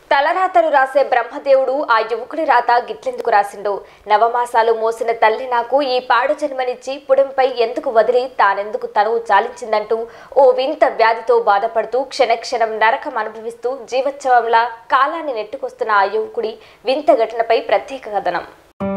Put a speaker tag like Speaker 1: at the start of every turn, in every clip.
Speaker 1: తలరాతలు రాసే బ్రహ్మదేవుడు ఆ యువకుడి రాత గిట్లెందుకు రాసిండు నవమాసాలు మోసిన తల్లి నాకు ఈ పాడు జన్మనిచ్చి పుడంపై ఎందుకు వదిలి తానెందుకు తనువు చాలించిందంటూ ఓ వింత వ్యాధితో బాధపడుతూ క్షణక్షణం నరకం అనుభవిస్తూ జీవోత్సవంలా కాలాన్ని నెట్టుకొస్తున్న ఆ యువకుడి వింత ఘటనపై ప్రత్యేక కథనం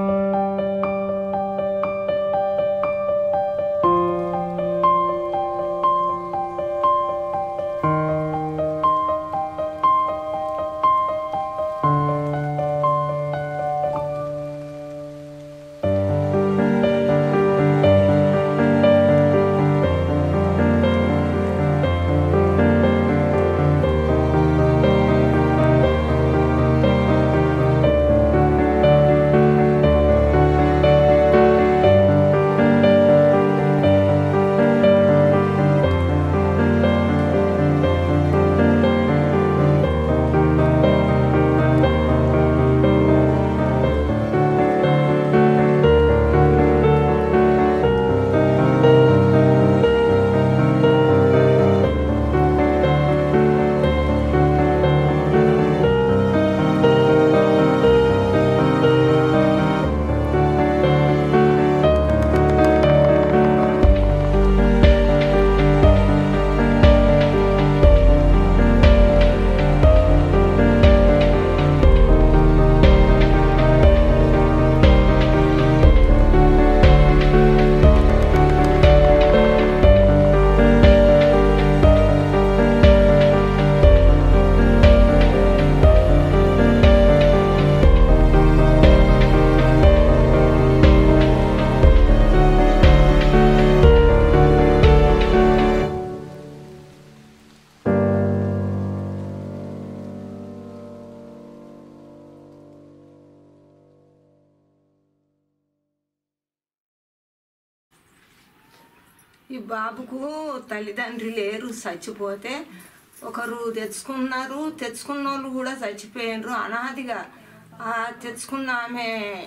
Speaker 2: ఈ బాబుకు తల్లిదండ్రి లేరు చచ్చిపోతే ఒకరు తెచ్చుకున్నారు తెచ్చుకున్న వాళ్ళు కూడా చచ్చిపోయినారు అనాదిగా ఆ తెచ్చుకున్న ఆమె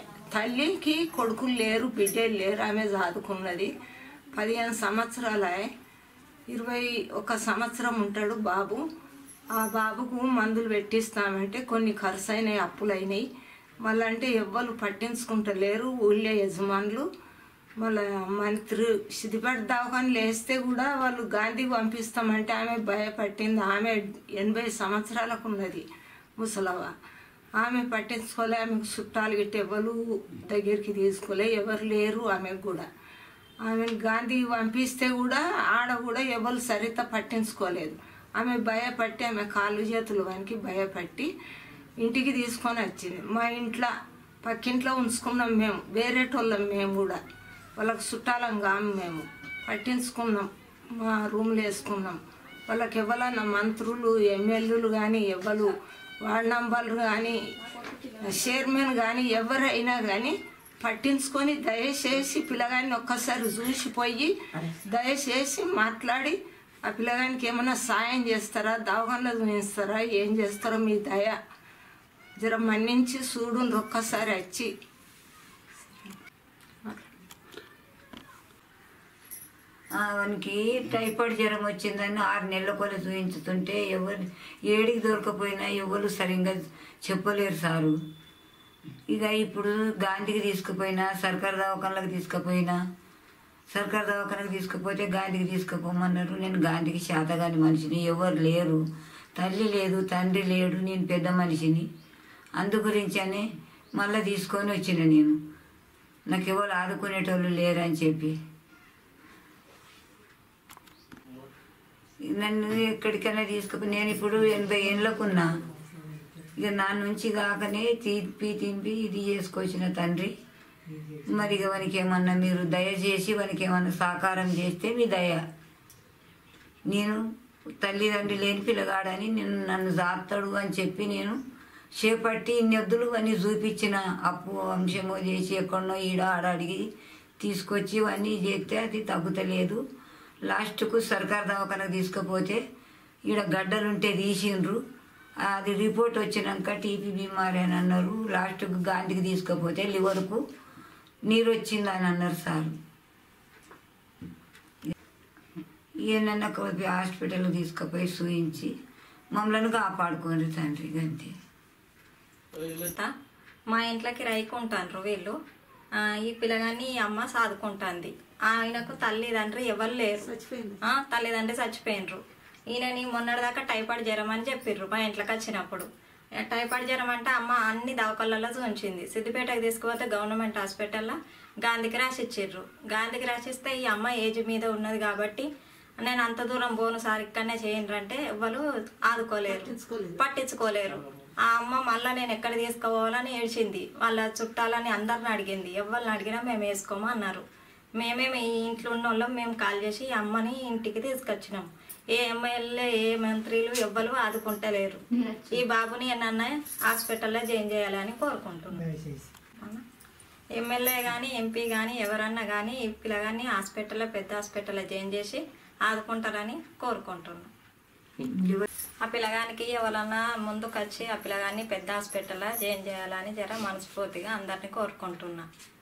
Speaker 2: తల్లికి కొడుకులు లేరు బిడ్డలు లేరు ఆమె చదువుకున్నది పదిహేను సంవత్సరాలే ఇరవై ఒక సంవత్సరం ఉంటాడు బాబు ఆ బాబుకు మందులు పెట్టిస్తామంటే కొన్ని ఖర్చు అయినాయి అప్పులు అయినాయి మళ్ళీ అంటే ఎవ్వరు పట్టించుకుంటలేరు ఊళ్ళో యజమానులు మళ్ళీ మంత్రి సిద్దిపేట దవాఖానలు వేస్తే కూడా వాళ్ళు గాంధీ పంపిస్తామంటే ఆమె భయపట్టింది ఆమె ఎనభై సంవత్సరాలకు ఉన్నది ముసలవ్వ ఆమె పట్టించుకోలే ఆమెకు చుట్టాలు గిట్ట ఎవరు దగ్గరికి తీసుకోలే ఎవరు లేరు ఆమెకు కూడా ఆమెను గాంధీ పంపిస్తే కూడా ఆడ కూడా ఎవరు సరిత పట్టించుకోలేదు ఆమె భయపట్టి ఆమె కాళ్ళు చేతులు వానికి భయపట్టి ఇంటికి తీసుకొని వచ్చింది మా ఇంట్లో పక్కింట్లో ఉంచుకున్నాం మేము వేరేటోళ్ళం మేము కూడా వాళ్ళకి చుట్టాలం కాము మేము పట్టించుకున్నాం మా రూమ్లో వేసుకున్నాం వాళ్ళకి ఎవరన్నా మంత్రులు ఎమ్మెల్యేలు కానీ ఎవరు వార్డ్ నంబర్లు కానీ చైర్మన్ కానీ ఎవరైనా కానీ పట్టించుకొని దయచేసి పిల్లగాన్ని ఒక్కసారి చూసిపోయి దయచేసి మాట్లాడి ఆ పిల్లగానికి ఏమైనా సాయం చేస్తారా దవాఖానలో చూపిస్తారా ఏం చేస్తారో మీ దయ జర మన్నించి చూడుండ్రు ఒక్కసారి వచ్చి
Speaker 3: ఆ, వానికి టైఫాయిడ్ జ్వరం వచ్చిందని ఆరు నెలల కొలు చూపించుతుంటే ఎవరు ఏడికి దొరకపోయినా ఎవరు సరిగ్గా చెప్పలేరు సారు ఇక ఇప్పుడు గాంధీకి తీసుకుపోయినా సర్కారు దవాఖానలకు తీసుకుపోయినా సర్కారు దవాఖానకు తీసుకుపోతే గాంధీకి తీసుకుపోమన్నారు నేను గాంధీకి శాతగాని మనిషిని ఎవరు లేరు తల్లి లేదు తండ్రి లేడు నేను పెద్ద మనిషిని అందు గురించి అని మళ్ళీ తీసుకొని వచ్చిన నేను నాకు ఎవరు ఆదుకునేటోళ్ళు లేరని చెప్పి నన్ను ఎక్కడికైనా తీసుకుపోయి నేను ఇప్పుడు ఎనభై ఏళ్ళకు ఉన్నా ఇక నా నుంచి కాకనే తిప్పి తింపి ఇది చేసుకొచ్చిన తండ్రి మరి ఇక వానికి ఏమన్నా మీరు దయచేసి వానికి ఏమన్నా సాకారం చేస్తే మీ దయ నేను తల్లిదండ్రి లేని పిల్లగాడని నేను నన్ను జాపుతాడు అని చెప్పి నేను చేపట్టి ఇన్ని ఎద్దులు అని చూపించిన అప్పు అంశమో చేసి ఎక్కడనో ఈడ ఆడ అడిగి తీసుకొచ్చి ఇవన్నీ చేస్తే అది తగ్గుతలేదు లాస్ట్కు సర్కార్ దవాఖానకు తీసుకుపోతే ఈడ గడ్డలుంటే తీసిండ్రు అది రిపోర్ట్ వచ్చినాక టీపీ బీమారి అని అన్నారు లాస్ట్కు గాంధీకి తీసుకుపోతే లివర్కు నీరు వచ్చిందని అన్నారు సార్ ఈయనన్న కొద్ది హాస్పిటల్ తీసుకుపోయి చూయించి మమ్మల్ని కాపాడుకోండి తండ్రి గంతే
Speaker 4: తా? మా ఇంట్లోకి రైకుంటాన్రు వీళ్ళు ఆ, ఈ పిల్లగాన్ని ఈ అమ్మ సాదుకుంటాంది ఆయనకు తల్లిదండ్రి ఎవరు లేరు ఆ, తల్లిదండ్రి చచ్చిపోయినరు ఈయనని మొన్నటిదాకా టైఫాయిడ్ జ్వరం అని చెప్పిర్రు మా ఇంట్లోకి వచ్చినప్పుడు ఆ, టైఫాయిడ్ జ్వరం అంటే అమ్మ అన్ని దవాఖాలలో చూంచింది సిద్దిపేటకి తీసుకుపోతే గవర్నమెంట్ హాస్పిటల్లో గాంధీకి రాసిచ్చిర్రు గాంధీకి రాసిస్తే ఈ అమ్మ ఏజ్ మీద ఉన్నది కాబట్టి నేను అంత దూరం పోను సార్ ఇక్కడనే చేయండి అంటే ఎవరు ఆదుకోలేరు పట్టించుకోలేరు ఆ అమ్మ మళ్ళీ నేను ఎక్కడ తీసుకుపోవాలని ఏడ్చింది వాళ్ళ చుట్టాలని అందరిని అడిగింది ఎవరిని అడిగినా మేము వేసుకోము అన్నారు మేమేమి ఈ ఇంట్లో ఉన్న వాళ్ళం మేము కాల్ చేసి ఈ అమ్మని ఇంటికి తీసుకొచ్చినాం ఏ ఎమ్మెల్యే ఏ మంత్రులు ఎవ్వరు ఆదుకుంటలేరు ఈ బాబుని నన్ను హాస్పిటల్లో జాయిన్ చేయాలని కోరుకుంటున్నాను ఎమ్మెల్యే కానీ ఎంపీ కానీ ఎవరన్నా కానీ ఈ పిల్లగాన్ని హాస్పిటల్లో పెద్ద హాస్పిటల్లో జాయిన్ చేసి ఆదుకుంటారని కోరుకుంటున్నాను ఆ పిల్లగానికి ఎవరన్నా ముందుకు వచ్చి ఆ పిల్లగాన్ని పెద్ద హాస్పిటల్లో జాయిన్ చేయాలని జర మనస్ఫూర్తిగా అందరినీ కోరుకుంటున్నా